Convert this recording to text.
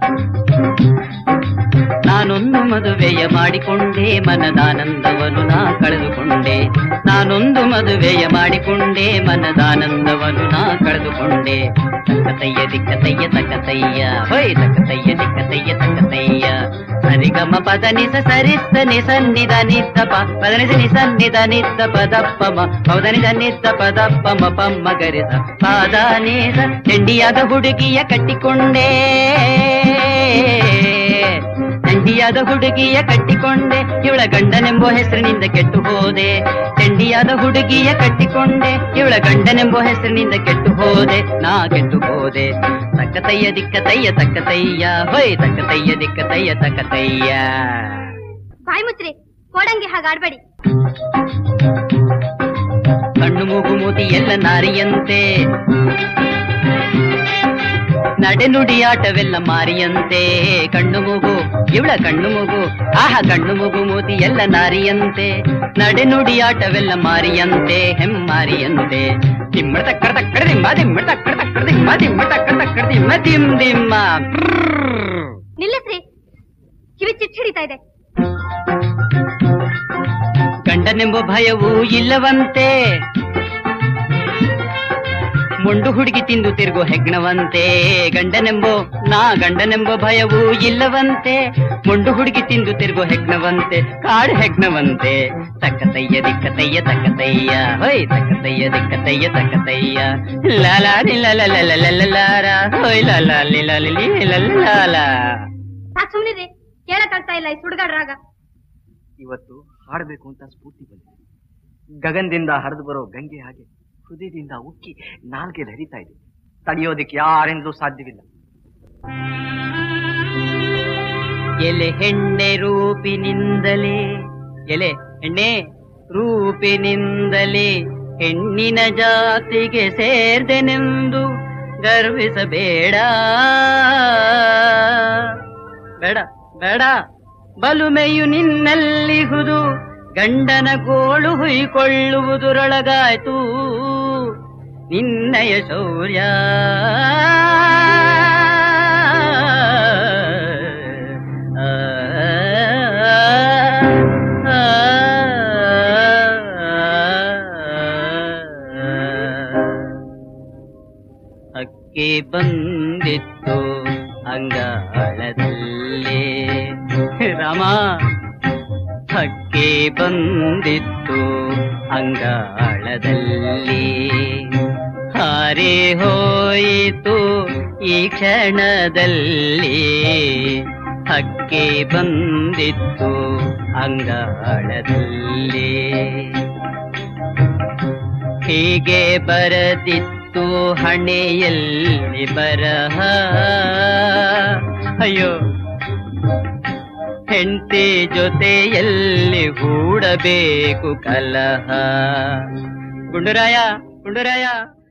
ನಾನೊಂದು ಮದುವೆಯ ಮಾಡಿಕೊಂಡೆ ಮನದಾನಂದವನ್ನು ನಾ ಕಳೆದುಕೊಂಡೆ ನಾನೊಂದು ಮದುವೆಯ ಮಾಡಿಕೊಂಡೆ ಮನದಾನಂದವನ್ನು ನಾ ಕಳೆದುಕೊಂಡೆ ತಕ್ಕತಯ್ಯ ದಿಕ್ಕತಯ್ಯ ತಕ್ಕತಯ್ಯ ಹೊಯ್ ತಕ್ಕತಯ್ಯ ದಿಕ್ಕತಯ್ಯ ತಕ್ಕತಯ್ಯ ಸರಿಗಮ ಪದ ನಿಸ ಸರಿಸ ನಿಸನ್ನಿದ ನಿದ್ದಪ ಪದ ನಿಸ ನಿಸನ್ನಿದ ನಿದ್ದ ಪದಪ್ಪಮ ಪದ ನಿಸ ನಿದ್ದ ಪದಪ್ಪಮ ಪಮ್ಮ ಗರಿಸ ಪಾದ ನೀಸ ಚೆಂಡಿಯಾದ ಹುಡುಗಿಯ ಕಟ್ಟಿಕೊಂಡೇ ಚಂಡಿಯಾದ ಹುಡುಗಿಯ ಕಟ್ಟಿಕೊಂಡೆ ಇವಳ ಗಂಡನೆಂಬೋ ಹೆಸರಿನಿಂದ ಕೆಟ್ಟು ಹೋದೆ ಚಂಡಿಯಾದ ಹುಡುಗಿಯ ಕಟ್ಟಿಕೊಂಡೆ ಇವಳ ಗಂಡನೆಂಬೋ ಹೆಸರಿನಿಂದ ಕೆಟ್ಟು ಹೋದೆ ನಾ ಕೆಟ್ಟು ಹೋದೆ ತಕ್ಕತಯ್ಯ ದಿಕ್ಕತಯ್ಯ ತಕ್ಕತಯ್ಯ ಹೊಯ್ ತಕ್ಕತಯ್ಯ ದಿಕ್ಕತಯ್ಯ ತಕ್ಕತಯ್ಯ ಬಾಯ್ ಮುಚ್ಚ್ರಿ ಕೋಡಂಗಿ ಹಾಗಾಡ್ಬೇಡಿ ಕಣ್ಣು ಮೂಗು ಮೂತಿ ಎಲ್ಲ ನಾರಿಯಂತೆ ನಡೆನುಡಿ ಆಟವೆಲ್ಲ ಮಾರಿಯಂತೆ ಕಣ್ಣು ಮೂಗು ಇವಳ ಕಣ್ಣು ಮೂಗು ಆಹ ಕಣ್ಣು ಮೂಗು ಮೂತಿ ಎಲ್ಲ ನಾರಿಯಂತೆ ನಡೆನುಡಿ ಆಟವೆಲ್ಲ ಮಾರಿಯಂತೆ ಹೆಮ್ಮಾರಿಯಂತೆ ದಿಮ್ಮಡ ತಕ್ಕಡ ತಕ್ಕಡ ದಿಮ್ಮ ದಿಮ್ಮಡ ತಕ್ಕಡ ತಕ್ಕಡ ದಿಮ್ಮ ದಿಮ್ಮ ತಕ್ಕಡ ತಕ್ಕಡ ದಿಮ್ಮ ದಿಮ್ ದಿಮ್ಮ ಪ್ರ್ರ್. ನಿಲ್ಲಿಸ್ರಿ ಕಿವಿ ಚಿಟ್ ಹಿಡಿತಾ ಇದೆ ಗಂಡನೆಂಬ ಭಯವೂ ಇಲ್ಲವಂತೆ ಮೊಂಡು ಹುಡುಗಿ ತಿಂದು ತಿರುಗು ಹೆಗ್ಣವಂತೆ ಗಂಡನೆಂಬೋ ನಾ ಗಂಡನೆಂಬ ಭಯವೂ ಇಲ್ಲವಂತೆ ಮೊಂಡು ಹುಡುಗಿ ತಿಂದು ತಿರುಗು ಹೆಗ್ಣವಂತೆ ಕಾಡು ಹೆಗ್ಣವಂತೆ ತಕ್ಕತಯ್ಯ ದಿಕ್ಕತಯ್ಯ ತಕ್ಕತಯ್ಯ ಹೊಯ್ ತಕ್ಕತಯ್ಯ ದಿಕ್ಕತಯ್ಯ ತಕ್ಕತಯ್ಯ ಲಾಲಾ ಲಾಲ ಹೊಯ್ ಲಾಲಾ ಲಿಲಾ ಲಿಲಿ ಲಾಲ ಸಾಕ್ ಸುಮ್ನಿರಿ ಕೇಳಕ್ಕಾಗ್ತಾ ಇಲ್ಲ ಈ ಸುಡ್ಗಾಡ್ ರಾಗ ಇವತ್ತು ಹಾಡಬೇಕು ಅಂತ ಸ್ಫೂರ್ತಿ ಬಂದಿದೆ ಗಗನದಿಂದ ಹರಿದು ಬರೋ ಗಂಗೆ ಹಾಗೆ ಹೃದಯದಿಂದ ಉಕ್ಕಿ ನಾಲ್ಗೆ ಹರಿತಾ ಇದೆ ತಡೆಯೋದಕ್ಕೆ ಯಾರಿಂದಲೂ ಸಾಧ್ಯವಿಲ್ಲ ಎಲೆ ಹೆಣ್ಣೆ ರೂಪಿನಿಂದಲೇ ಎಲೆ ಹೆಣ್ಣೆ ರೂಪಿನಿಂದಲೇ ಹೆಣ್ಣಿನ ಜಾತಿಗೆ ಸೇರ್ದೆನೆಂದು ಗರ್ವಿಸಬೇಡ ಬೇಡ ಬೇಡ ಬಲುಮೆಯು ನಿನ್ನಲ್ಲಿಹುದು ಗಂಡನ ಗೋಳು ಹುಯ್ಕೊಳ್ಳುವುದರೊಳಗಾಯ್ತು ನಿನ್ನಯ ಶೌರ್ಯ ಆ, ಆ, ಹಕ್ಕಿ ಬಂದಿತ್ತು ಅಂಗಾಳದಲ್ಲಿ ರಾಮ ಹಕ್ಕಿ ಬಂದಿತ್ತು ಅಂಗಾಳದಲ್ಲಿ ಹಾರಿ ಹೋಯಿತು ಈ ಕ್ಷಣದಲ್ಲಿ ಹಕ್ಕಿ ಬಂದಿತ್ತು ಅಂಗಾಳದಲ್ಲಿ ಹೀಗೆ ಬರದಿತ್ತು ಹಣೆಯಲ್ಲಿ ಬರಹ ಅಯ್ಯೋ ಹೆಂಡತಿ ಜೊತೆಯಲ್ಲಿ ಹೂಡಬೇಕು ಕಲಹ ಗುಂಡುರಾಯ ಗುಂಡುರಾಯ